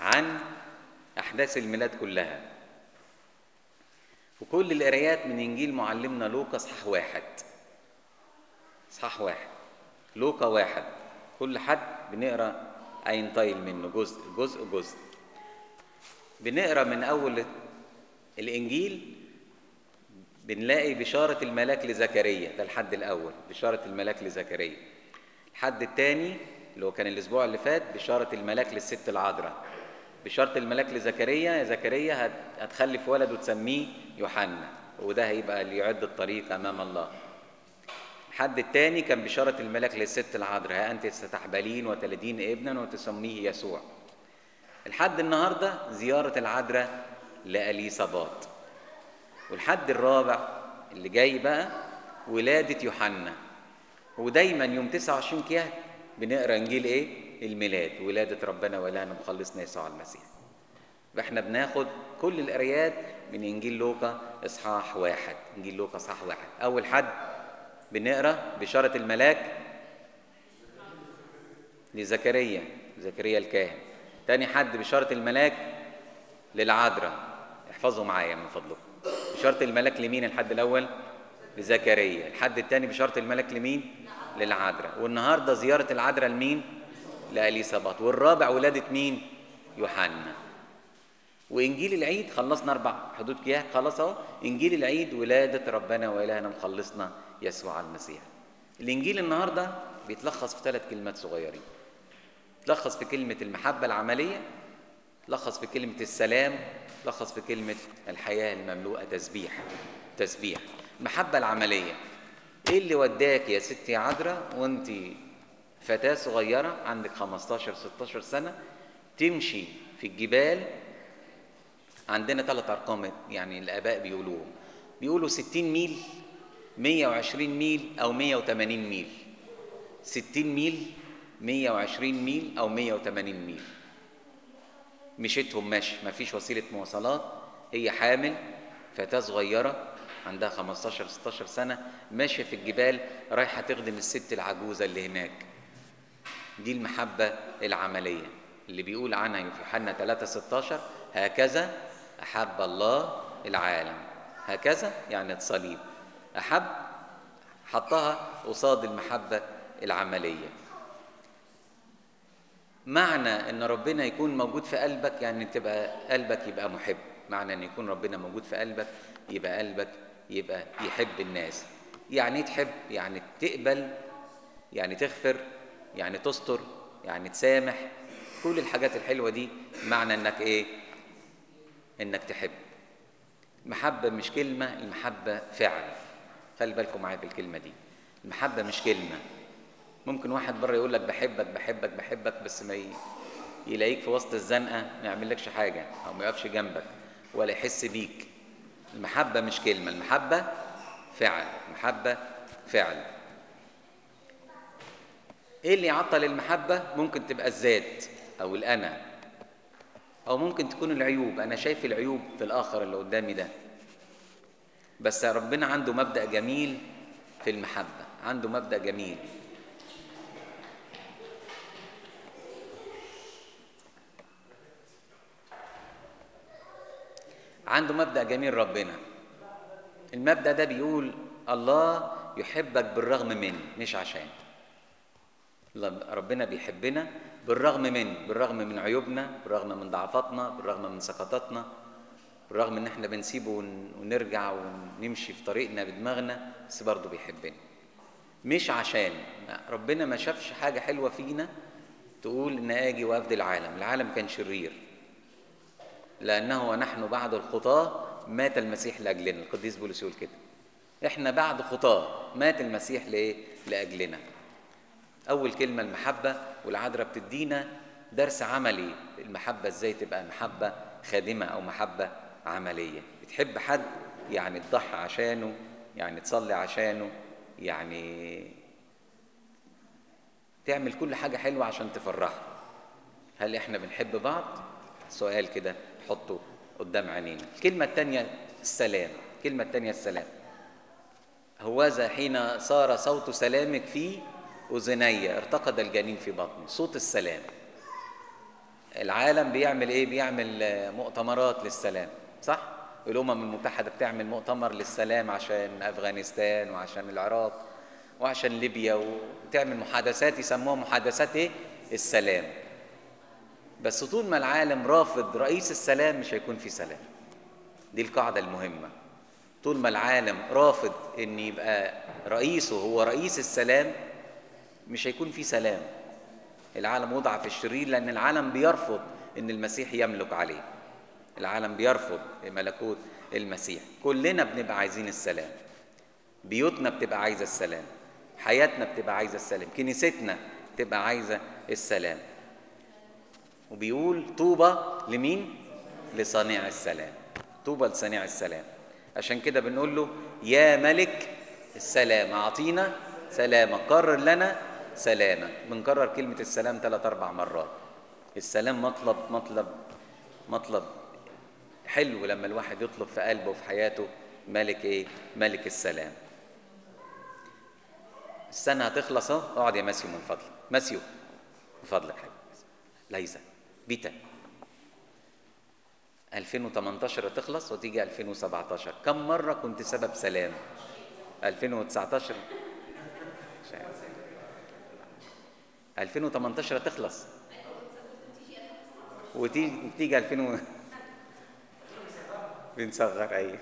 عن أحداث الميلاد كلها وكل القرايات من إنجيل معلمنا لوقا صح واحد صح واحد لوقا واحد كل حد بنقرا أين طايل منه جزء جزء جزء بنقرا من أول الإنجيل بنلاقي بشارة الملاك لزكريا ده الحد الأول بشارة الملاك لزكريا الحد الثاني اللي هو كان الأسبوع اللي فات بشارة الملاك للست العذراء بشارة الملاك لزكريا زكريا هت- هتخلف ولد وتسميه يوحنا وده هيبقى اللي يعد الطريق أمام الله الحد الثاني كان بشارة الملاك للست العذراء ها أنت ستحبلين وتلدين ابنا وتسميه يسوع الحد النهاردة زيارة العذراء لأليصابات والحد الرابع اللي جاي بقى ولادة يوحنا ودايما يوم 29 كيهك بنقرا انجيل ايه؟ الميلاد ولادة ربنا وإلهنا مخلصنا يسوع المسيح. فاحنا بناخد كل القرايات من انجيل لوقا اصحاح واحد، انجيل لوقا اصحاح واحد، أول حد بنقرا بشارة الملاك لزكريا زكريا الكاهن. تاني حد بشارة الملاك للعذراء احفظوا معايا من فضلكم. بشارة الملاك لمين الحد الأول؟ لزكريا، الحد الثاني بشارة الملاك لمين؟ للعذراء، والنهارده زيارة العذراء لمين؟ لأليصابات، والرابع ولادة مين؟ يوحنا. وإنجيل العيد خلصنا أربع حدود كياه خلاص أهو، إنجيل العيد ولادة ربنا وإلهنا مخلصنا يسوع المسيح. الإنجيل النهارده بيتلخص في ثلاث كلمات صغيرين. تلخص في كلمة المحبة العملية لخص في كلمة السلام لخص في كلمة الحياة المملوءة تسبيح تسبيح المحبة العملية ايه اللي وداك يا ستي عذراء وانت فتاة صغيرة عندك 15 16 سنة تمشي في الجبال عندنا ثلاث ارقام يعني الاباء بيقولوهم بيقولوا 60 ميل 120 ميل او 180 ميل 60 ميل 120 ميل او 180 ميل مشيتهم ماشي ما فيش وسيله مواصلات هي حامل فتاه صغيره عندها 15 16 سنه ماشيه في الجبال رايحه تخدم الست العجوزه اللي هناك دي المحبه العمليه اللي بيقول عنها في يوحنا 3 16 هكذا احب الله العالم هكذا يعني الصليب احب حطها قصاد المحبه العمليه معنى ان ربنا يكون موجود في قلبك يعني تبقى قلبك يبقى محب معنى ان يكون ربنا موجود في قلبك يبقى قلبك يبقى يحب الناس يعني ايه تحب يعني تقبل يعني تغفر يعني تستر يعني تسامح كل الحاجات الحلوه دي معنى انك ايه انك تحب المحبه مش كلمه المحبه فعل خلي بالكم معايا بالكلمه دي المحبه مش كلمه ممكن واحد بره يقول لك بحبك بحبك بحبك بس ما ي- يلاقيك في وسط الزنقه ما يعملكش حاجه او ما يقفش جنبك ولا يحس بيك المحبه مش كلمه المحبه فعل المحبه فعل ايه اللي يعطل المحبه ممكن تبقى الذات او الانا او ممكن تكون العيوب انا شايف العيوب في الاخر اللي قدامي ده بس ربنا عنده مبدا جميل في المحبه عنده مبدا جميل عنده مبدأ جميل ربنا المبدأ ده بيقول الله يحبك بالرغم من مش عشان الله- ربنا بيحبنا بالرغم من بالرغم من عيوبنا بالرغم من ضعفاتنا بالرغم من سقطاتنا بالرغم ان احنا بنسيبه ون- ونرجع ونمشي في طريقنا بدماغنا بس برضه بيحبنا مش عشان ربنا ما شافش حاجة حلوة فينا تقول ان اجي وافدي العالم العالم كان شرير لأنه ونحن بعد الخطاة مات المسيح لأجلنا القديس بولس يقول كده إحنا بعد خطاة مات المسيح لإيه؟ لأجلنا أول كلمة المحبة والعذراء بتدينا درس عملي المحبة إزاي تبقى محبة خادمة أو محبة عملية بتحب حد يعني تضحي عشانه يعني تصلي عشانه يعني تعمل كل حاجة حلوة عشان تفرحه هل احنا بنحب بعض سؤال كده حطه قدام عينينا الكلمة التانية السلام الكلمة التانية السلام هوذا حين صار صوت سلامك في أذني ارتقد الجنين في بطني صوت السلام العالم بيعمل ايه بيعمل آه، مؤتمرات للسلام صح الامم المتحده بتعمل مؤتمر للسلام عشان افغانستان وعشان العراق وعشان ليبيا وتعمل محادثات يسموها محادثات ايه السلام بس طول ما العالم رافض رئيس السلام مش هيكون في سلام دي القاعده المهمه طول ما العالم رافض ان يبقى رئيسه هو رئيس السلام مش هيكون في سلام العالم وضع في الشرير لان العالم بيرفض ان المسيح يملك عليه العالم بيرفض ملكوت المسيح كلنا بنبقى عايزين السلام بيوتنا بتبقى عايزه السلام حياتنا بتبقى عايزه السلام كنيستنا بتبقى عايزه السلام وبيقول طوبى لمين لصانع السلام طوبى لصانع السلام عشان كده بنقول له يا ملك السلام اعطينا سلامك قرر لنا سلامك بنكرر كلمه السلام ثلاث اربع مرات السلام مطلب مطلب مطلب حلو لما الواحد يطلب في قلبه وفي حياته ملك ايه ملك السلام السنه هتخلص اهو اقعد يا ماسيو من فضلك ماسيو من فضلك حبيبي ليس بيتا 2018 هتخلص وتيجي 2017 كم مرة كنت سبب سلام 2019 مش عارف. 2018 هتخلص وتيجي تيجي 2000 و... بنصغر اي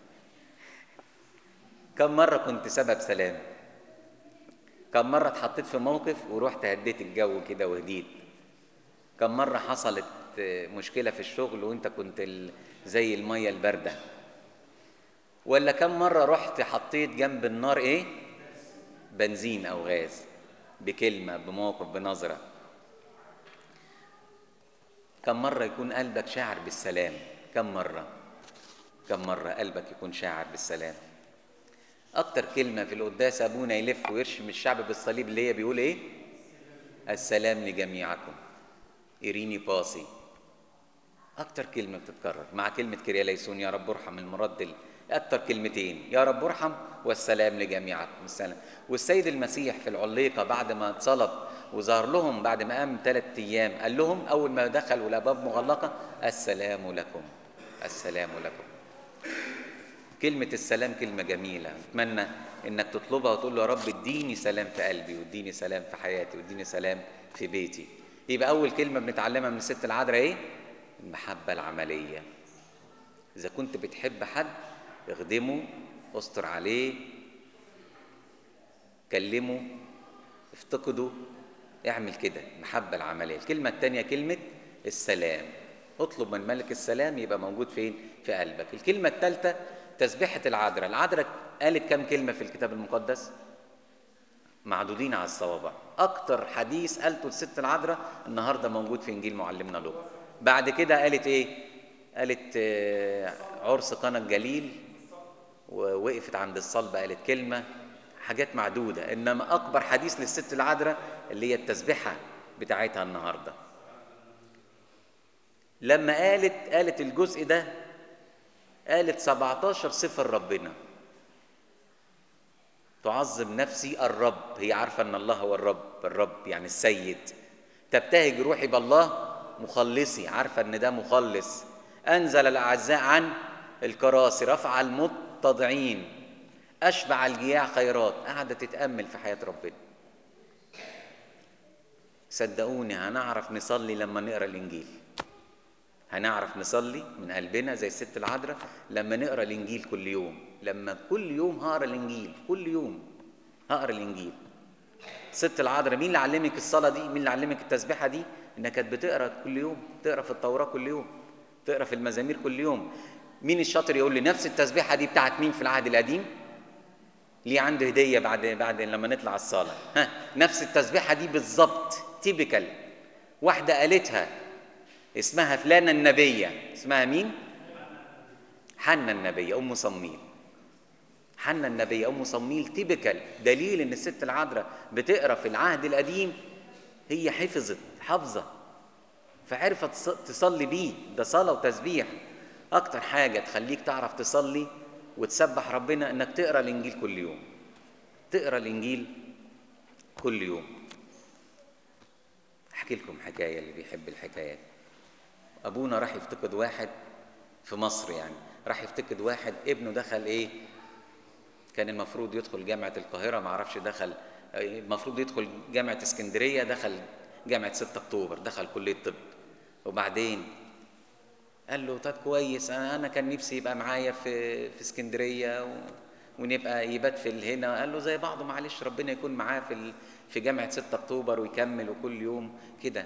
كم مرة كنت سبب سلام كم مرة اتحطيت في موقف ورحت هديت الجو كده وهديت كم مرة حصلت مشكلة في الشغل وانت كنت ال- زي المية الباردة ولا كم مرة رحت حطيت جنب النار ايه بنزين او غاز بكلمة بموقف بنظرة كم مرة يكون قلبك شاعر بالسلام كم مرة كم مرة قلبك يكون شاعر بالسلام أكتر كلمة في القداس أبونا يلف ويرشم الشعب بالصليب اللي هي بيقول إيه؟ السلام لجميعكم إيريني باسي أكتر كلمة بتتكرر مع كلمة كرياليسون يا رب ارحم المردل أكتر كلمتين يا رب ارحم والسلام لجميعكم السلام والسيد المسيح في العليقة بعد ما اتصلب وظهر لهم بعد ما قام ثلاث أيام قال لهم أول ما دخلوا الأبواب مغلقة السلام لكم السلام لكم كلمة السلام كلمة جميلة أتمنى إنك تطلبها وتقول له يا رب اديني سلام في قلبي واديني سلام في حياتي واديني سلام في بيتي يبقى أول كلمة بنتعلمها من الست العذراء إيه؟ المحبة العملية إذا كنت بتحب حد اخدمه استر عليه كلمه افتقده اعمل كده المحبة العملية الكلمة الثانية كلمة السلام اطلب من ملك السلام يبقى موجود فين في قلبك الكلمة الثالثة تسبيحة العذراء العذراء قالت كم كلمة في الكتاب المقدس معدودين على الصوابع اكتر حديث قالته الست العذراء النهارده موجود في انجيل معلمنا لوقا بعد كده قالت ايه قالت آه، عرس قنا الجليل ووقفت عند الصلب قالت كلمه حاجات معدوده انما اكبر حديث للست العذراء اللي هي التسبيحه بتاعتها النهارده لما قالت قالت الجزء ده قالت 17 صفه لربنا تعظم نفسي الرب هي عارفة أن الله هو الرب الرب يعني السيد تبتهج روحي بالله مخلصي عارفة أن ده مخلص أنزل الأعزاء عن الكراسي رفع المتضعين أشبع الجياع خيرات قاعدة تتأمل في حياة ربنا صدقوني هنعرف نصلي لما نقرا الانجيل هنعرف نصلي من قلبنا زي الست العذراء لما نقرا الانجيل كل يوم لما كل يوم هقرا الانجيل كل يوم هقرا الانجيل الست العذراء مين اللي علمك الصلاه دي مين اللي علمك التسبيحه دي انها كانت بتقرا كل يوم تقرا في التوراه كل يوم تقرا في المزامير كل يوم مين الشاطر يقول لي نفس التسبيحه دي بتاعت مين في العهد القديم ليه عنده هديه بعد بعد لما نطلع الصلاه ها نفس التسبيحه دي بالظبط تيبيكال واحده قالتها اسمها فلانة النبية اسمها مين؟ حنة النبية أم صميل حنة النبية أم صميل تيبيكال دليل إن الست العذراء بتقرا في العهد القديم هي حفظت حافظة فعرفت تص- تصلي بيه ده صلاة وتسبيح أكتر حاجة تخليك تعرف تصلي وتسبح ربنا إنك تقرا الإنجيل كل يوم تقرا الإنجيل كل يوم أحكي لكم حكاية اللي بيحب الحكايات ابونا راح يفتقد واحد في مصر يعني راح يفتقد واحد ابنه دخل ايه كان المفروض يدخل جامعه القاهره ما اعرفش دخل المفروض يدخل جامعه اسكندريه دخل جامعه 6 اكتوبر دخل كليه طب وبعدين قال له طب كويس انا انا كان نفسي يبقى معايا في في اسكندريه و... ونبقى يبات في هنا قال له زي بعضه معلش ربنا يكون معاه في ال... في جامعه 6 اكتوبر ويكمل وكل يوم كده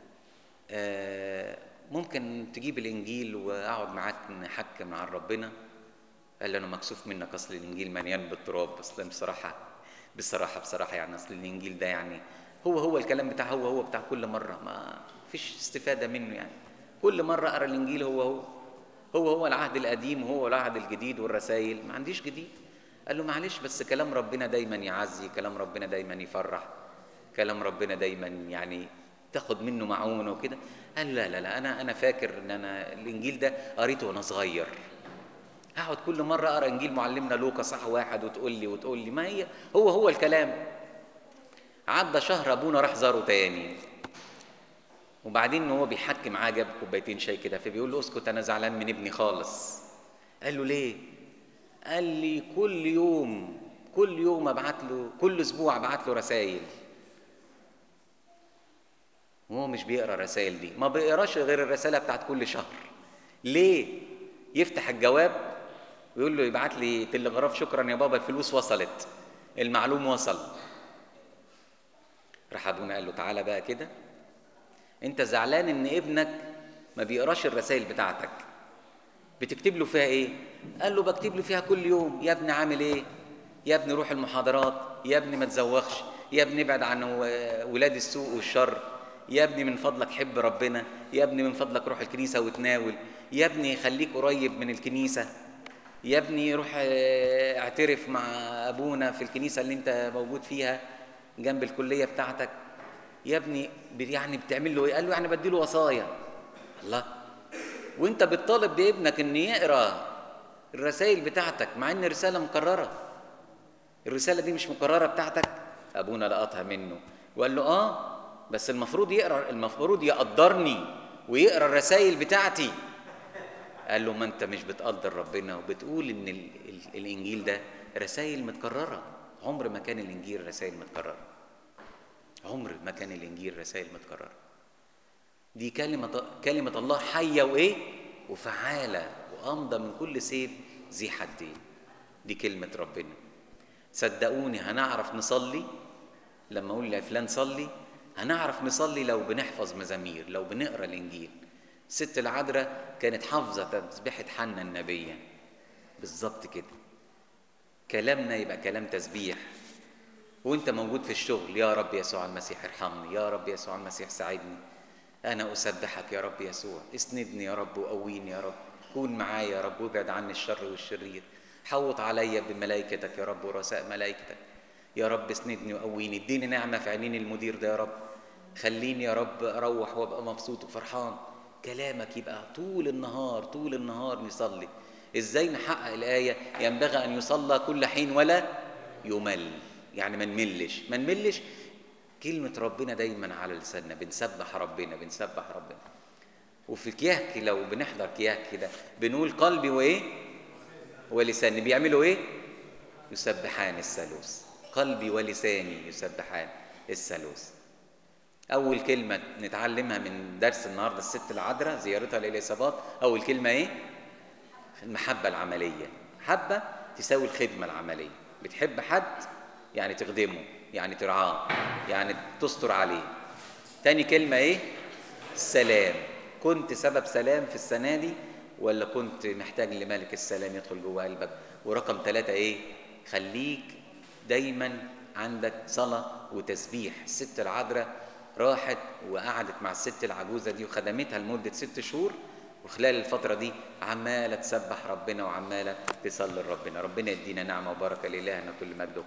آه ممكن تجيب الانجيل واقعد معاك نحكي مع ربنا قال له انا مكسوف منك اصل الانجيل مليان بالتراب اصل بصراحه بصراحه بصراحه يعني اصل الانجيل ده يعني هو هو الكلام بتاع هو هو بتاع كل مره ما فيش استفاده منه يعني كل مره اقرا الانجيل هو هو هو هو العهد القديم وهو العهد الجديد والرسائل ما عنديش جديد قال له معلش بس كلام ربنا دايما يعزي كلام ربنا دايما يفرح كلام ربنا دايما يعني تاخد منه معونه وكده قال لا لا لا انا انا فاكر ان انا الانجيل ده قريته وانا صغير هقعد كل مره اقرا انجيل معلمنا لوقا صح واحد وتقول لي وتقول لي ما هي هو هو الكلام عدى شهر ابونا راح زاره تاني وبعدين هو بيحكي معاه جاب كوبايتين شاي كده فبيقول له اسكت انا زعلان من ابني خالص قال له ليه قال لي كل يوم كل يوم ابعت له كل اسبوع ابعت له رسائل وهو مش بيقرا الرسائل دي ما بيقراش غير الرساله بتاعت كل شهر ليه يفتح الجواب ويقول له يبعت لي تلغراف شكرا يا بابا الفلوس وصلت المعلوم وصل راح ابونا قال له تعالى بقى كده انت زعلان ان ابنك ما بيقراش الرسائل بتاعتك بتكتب له فيها ايه قال له بكتب له فيها كل يوم يا ابني عامل ايه يا ابني روح المحاضرات يا ابني ما تزوخش يا ابني ابعد عن ولاد السوء والشر يا ابني من فضلك حب ربنا يا ابني من فضلك روح الكنيسة وتناول يا ابني خليك قريب من الكنيسة يا ابني روح اعترف مع ابونا في الكنيسة اللي انت موجود فيها جنب الكلية بتاعتك يا ابني يعني بتعمل له ايه؟ قال له يعني بديله وصايا الله وانت بتطالب بابنك ان يقرا الرسائل بتاعتك مع ان الرساله مكرره الرساله دي مش مكرره بتاعتك ابونا لقطها منه وقال له اه بس المفروض يقرا المفروض يقدرني ويقرا الرسائل بتاعتي قال له ما انت مش بتقدر ربنا وبتقول ان ال ال الانجيل ده رسائل متكرره عمر ما كان الانجيل رسائل متكرره عمر ما كان الانجيل رسائل متكرره دي كلمه كلمه الله حيه وايه وفعاله وامضى من كل سيف ذي حدين دي كلمه ربنا صدقوني هنعرف نصلي لما اقول لفلان صلي هنعرف نصلي لو بنحفظ مزامير لو بنقرا الانجيل الست العذراء كانت حافظه تسبيحه حنا النبيه بالظبط كده كلامنا يبقى كلام تسبيح وانت موجود في الشغل يا رب يسوع المسيح ارحمني يا رب يسوع المسيح ساعدني انا اسبحك يا رب يسوع اسندني يا رب وقويني يا رب كون معايا يا رب وابعد عني الشر والشرير حوط عليا بملائكتك يا رب ورساء ملائكتك يا رب اسندني وقويني اديني نعمه في عينين المدير ده يا رب خليني يا رب اروح وابقى مبسوط وفرحان كلامك يبقى طول النهار طول النهار نصلي ازاي نحقق الايه ينبغي ان يصلى كل حين ولا يمل يعني ما نملش ما نملش كلمة ربنا دايما على لساننا بنسبح ربنا بنسبح ربنا وفي كياك لو بنحضر كياك كده بنقول قلبي وايه ولساني بيعملوا ايه يسبحان الثالوث قلبي ولساني يسبحان الثالوث اول كلمة نتعلمها من درس النهارده الست العذراء زيارتها للإصابات اول كلمة ايه المحبة العملية حبة تساوي الخدمة العملية بتحب حد يعني تخدمه يعني ترعاه يعني تستر عليه تاني كلمة ايه السلام كنت سبب سلام في السنة دي ولا كنت محتاج لملك السلام يدخل جوه قلبك ورقم ثلاثة ايه خليك دايما عندك صلاة وتسبيح الست العذراء راحت وقعدت مع الست العجوزة دي وخدمتها لمدة ست شهور وخلال الفترة دي عمالة تسبح ربنا وعمالة تصلي لربنا ربنا يدينا نعمة وبركة لإلهنا كل مجد